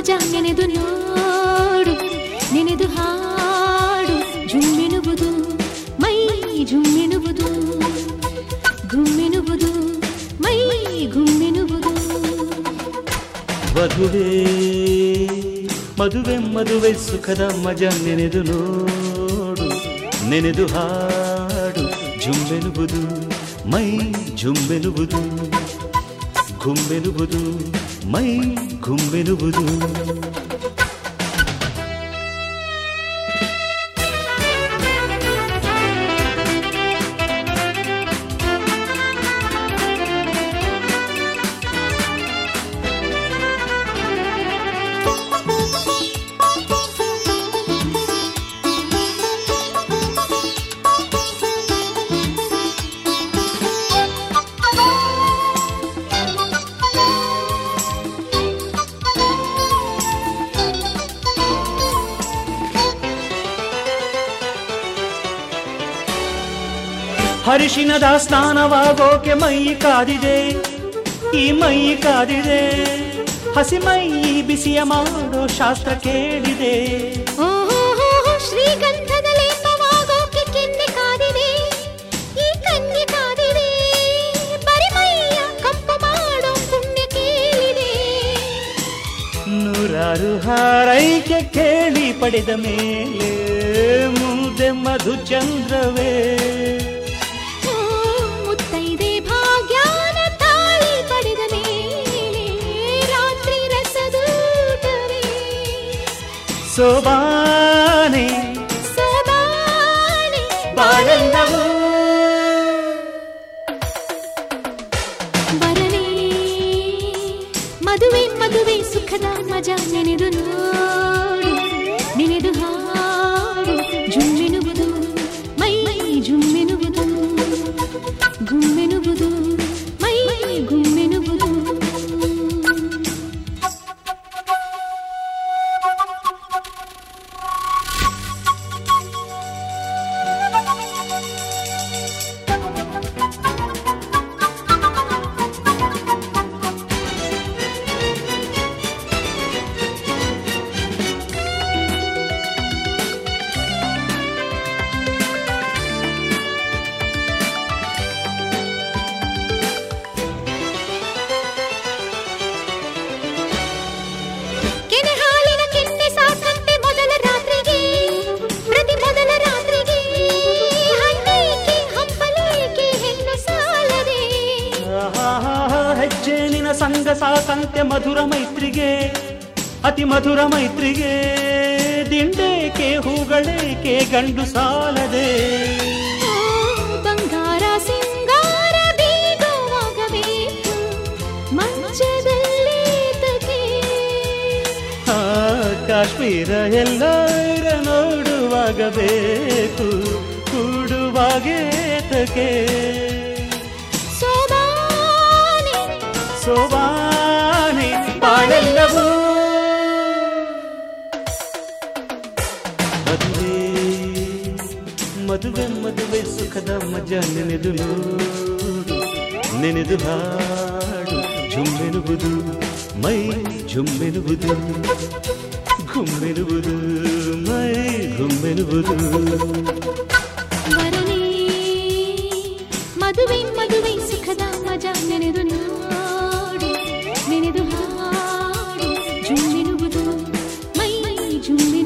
ಮಜಾ ನೆನೆದು ನೋಡು ನೆನೆದು ಹಾಡು ಜುಮ್ಮೆನುವುದು ಮೈ ಜುಮ್ಮೆನುವುದು ಗುಮ್ಮೆನುವುದು ಮೈ ಗುಮ್ಮೆನುವುದು ಮದುವೆ ಮದುವೆ ಮದುವೆ ಸುಖದ ಮಜ ನೆನೆದು ನೋಡು ನೆನೆದು ಹಾಡು ಜುಂಬೆನುವುದು ಮೈ ಜುಂಬೆನುವುದು ಗುಂಬೆನುವುದು ಮೈ ಗುಂಬೆನುವುದು ಹರಿಶಿನದ ಸ್ನಾನವಾಗೋಕೆ ಮೈ ಕಾದಿದೆ ಈ ಮೈ ಕಾದಿದೆ ಹಸಿ ಮೈ ಬಿಸಿಯ ಮಾಡೋ ಶಾಸ್ತ್ರ ಕೇಳಿದೆ ಓಹೋ ಶ್ರೀಗಂಧದ ಲೇಪವಾಗೋಕೆ ಕೆನ್ನೆ ಕಾದಿದೆ ಈ ಕನ್ಯೆ ಕಾದಿದೆ ಬರಿಮೈಯ ಕಂಪು ಮಾಡೋ ಪುಣ್ಯ ಕೇಳಿದೆ ನೂರಾರು ಹಾರೈಕೆ ಕೇಳಿ ಪಡೆದ ಮೇಲೆ ಮುಂದೆ ಮಧುಚಂದ್ರವೇ ಓ, ಮುತ್ತೈದೆ ಭಾಗ್ಯಾನ ತಾಳಿ ಪಡೆದ ಮೇಲೆ ರಾತ್ರಿ ರಸದೂಟವೇ ಸೋಬಾನೆ ಸೋಬಾನೆ ಬಾಳೆಲ್ಲವೂ ಬರಲೇ ಮದುವೆ ಮದುವೆ ಸುಖದ ಮಜಾ ನೆನೆದು ನೋಡು ನೆನೆದು ಹಾಡು ಜುಮ್ಮೆನುವುದು ಮೈ ಜುಮ್ಮೆನುವುದು ಗುಮ್ಮೆನುವುದು ಮೈ ಗುಮ್ಮೆನುವುದು ಕೆನೆ ಹಾಲಿನ ಕೆನ್ನೆ ಸಾಕಂತೆ ಮೊದಲ ರಾತ್ರಿಗೆ ಪ್ರತಿ ಮೊದಲ ರಾತ್ರಿಗೆ ಹಣ್ಣೇಕೆ ಹಂಪಲೇಕೆ ಹೆಣ್ಣು ಸಾಲದೆ ಆಹಾಹಾಹಾ, ಹೆಜ್ಜೆ ನಿನ ಸಂಗ ಸಾಕಂತೆ ಮಧುರ ಮೈತ್ರಿಗೆ ಅತಿ ಮಧುರ ಮೈತ್ರಿಗೆ ದಿಂಡೇಕೆ ಹೂಗಳೇಕೆ ಗಂಡು ಸಾಲದೆ ಓ, ಬಂಗಾರ ಸಿಂಗಾರ ಬೀಗುವಾಗಬೇಕು ಮಂಚದಲ್ಲೇತಕ್ಕೆ ಆ, ಕಾಶ್ಮೀರ ಎಲ್ಲರ ನೋಡುವಾಗ ಬೇಕು ಕೂಡುವಾಗೇತಕ್ಕೆ ಸೋಬಾನೆ ಸೋಬಾನೆ ಬಾಳೆಲ್ಲವೂ ಮದುವೆ ಮದುವೆ ಮದುವೆ ಸುಖದ ಮಜಾ ನೆನೆದು ನೋಡು ನೆನೆದು ಹಾಡು ಜುಮ್ಮೆನುವುದು ಮೈ ಜುಮ್ಮೆನುವುದು ಗುಮ್ಮೆನುವುದು ಮೈ ಗುಮ್ಮೆನುವುದು ವರನೇ ಮದುವೆ ಮದುವೆ ಸುಖದ ಮಜಾ ನೆನೆದು ನೋಡು ನೆನೆದು ಹಾಡು ಜುಮ್ಮೆನುವುದು ಮೈ ಜುಮ್ಮೆನುವುದು